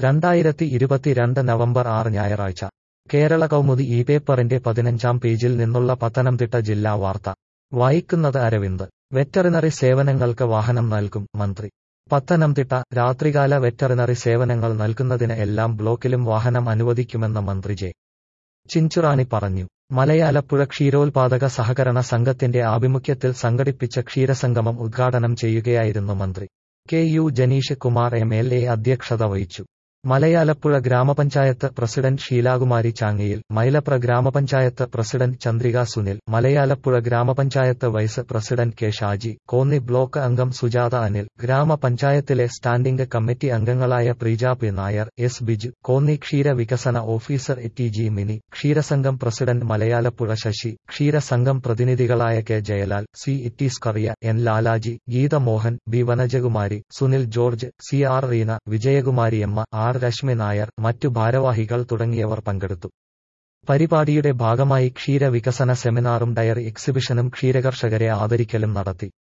രണ്ടായിരത്തി ഇരുപത്തിരണ്ട് നവംബർ ആറ് ഞായറാഴ്ച കേരള കൗമുദി ഈ പേപ്പറിന്റെ പതിനഞ്ചാം പേജിൽ നിന്നുള്ള പത്തനംതിട്ട ജില്ലാ വാർത്ത വായിക്കുന്നത് അരവിന്ദ് വെറ്ററിനറി സേവനങ്ങൾക്ക് വാഹനം നൽകും മന്ത്രി പത്തനംതിട്ട രാത്രികാല വെറ്ററിനറി സേവനങ്ങൾ നൽകുന്നതിന് എല്ലാം ബ്ലോക്കിലും വാഹനം അനുവദിക്കുമെന്ന് മന്ത്രി ജെ ചിഞ്ചുറാണി പറഞ്ഞു മലയാലപ്പുഴ ക്ഷീരോത്പാദക സഹകരണ സംഘത്തിന്റെ ആഭിമുഖ്യത്തിൽ സംഘടിപ്പിച്ച ക്ഷീരസംഗമം ഉദ്ഘാടനം ചെയ്യുകയായിരുന്നു മന്ത്രി K U Janeesh Kumar M L A അധ്യക്ഷത വഹിച്ചു മലയാലപ്പുഴ ഗ്രാമപഞ്ചായത്ത് പ്രസിഡന്റ് ഷീലാകുമാരി ചാങ്ങയിൽ മൈലപ്ര ഗ്രാമപഞ്ചായത്ത് president Chandrika Sunil Malayalappuzha grama panchayat vice president K Shaji Konni block അംഗം സുജാത അനിൽ ഗ്രാമപഞ്ചായത്തിലെ സ്റ്റാൻഡിംഗ് കമ്മിറ്റി അംഗങ്ങളായ പ്രീജ പി നായർ എസ് ബിജു കോന്നി ക്ഷീര വികസന ഓഫീസർ ടി ജി മിനി ക്ഷീരസംഘം പ്രസിഡന്റ് മലയാലപ്പുഴ ശശി ക്ഷീരസംഘം പ്രതിനിധികളായ കെ ജയലാൽ സി ഇറ്റി Scaria N Lalaji Geethamohan B Vanajakumari Sunil George C R Reena Vijayakumariamma R Reshmi Nair മറ്റു ഭാരവാഹികൾ തുടങ്ങിയവർ പങ്കെടുത്തു പരിപാടിയുടെ ഭാഗമായി ക്ഷീര വികസന സെമിനാറും ഡയറി എക്സിബിഷനും ക്ഷീരകർഷകരെ ആദരിക്കലും നടത്തി